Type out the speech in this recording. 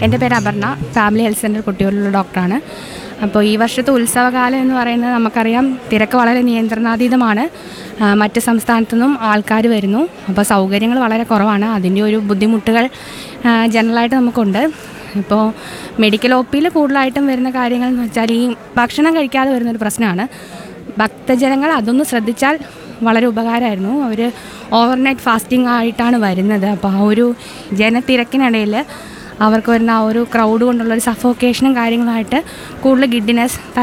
എൻ്റെ പേര് Aparna family health centre കുട്ടികളിലുള്ള ഡോക്ടറാണ് അപ്പോൾ ഈ വർഷത്തെ ഉത്സവകാലം എന്ന് പറയുന്നത് നമുക്കറിയാം തിരക്ക് വളരെ നിയന്ത്രണാതീതമാണ് ആ, മറ്റ് സംസ്ഥാനത്തു നിന്നും ആൾക്കാർ വരുന്നു അപ്പോൾ സൗകര്യങ്ങൾ വളരെ കുറവാണ് അതിൻ്റെ ഒരു ബുദ്ധിമുട്ടുകൾ ആ, ജനറലായിട്ട് നമുക്കുണ്ട് ഇപ്പോൾ മെഡിക്കൽ ഒ പിയിൽ കൂടുതലായിട്ടും വരുന്ന കാര്യങ്ങൾ എന്ന് വെച്ചാൽ ഈ ഭക്ഷണം കഴിക്കാതെ വരുന്നൊരു പ്രശ്നമാണ് ഭക്തജനങ്ങൾ അതൊന്ന് ശ്രദ്ധിച്ചാൽ വളരെ ഉപകാരമായിരുന്നു അവർ ഓവർനൈറ്റ് ഫാസ്റ്റിംഗ് ആയിട്ടാണ് വരുന്നത് അപ്പോൾ ആ ഒരു ജനത്തിരക്കിനിടയിൽ അവർക്ക് വരുന്ന ആ ഒരു ക്രൗഡ് കൊണ്ടുള്ള ഒരു സഫോക്കേഷനും കാര്യങ്ങളുമായിട്ട് കൂടുതൽ ഗിഡിനെസ്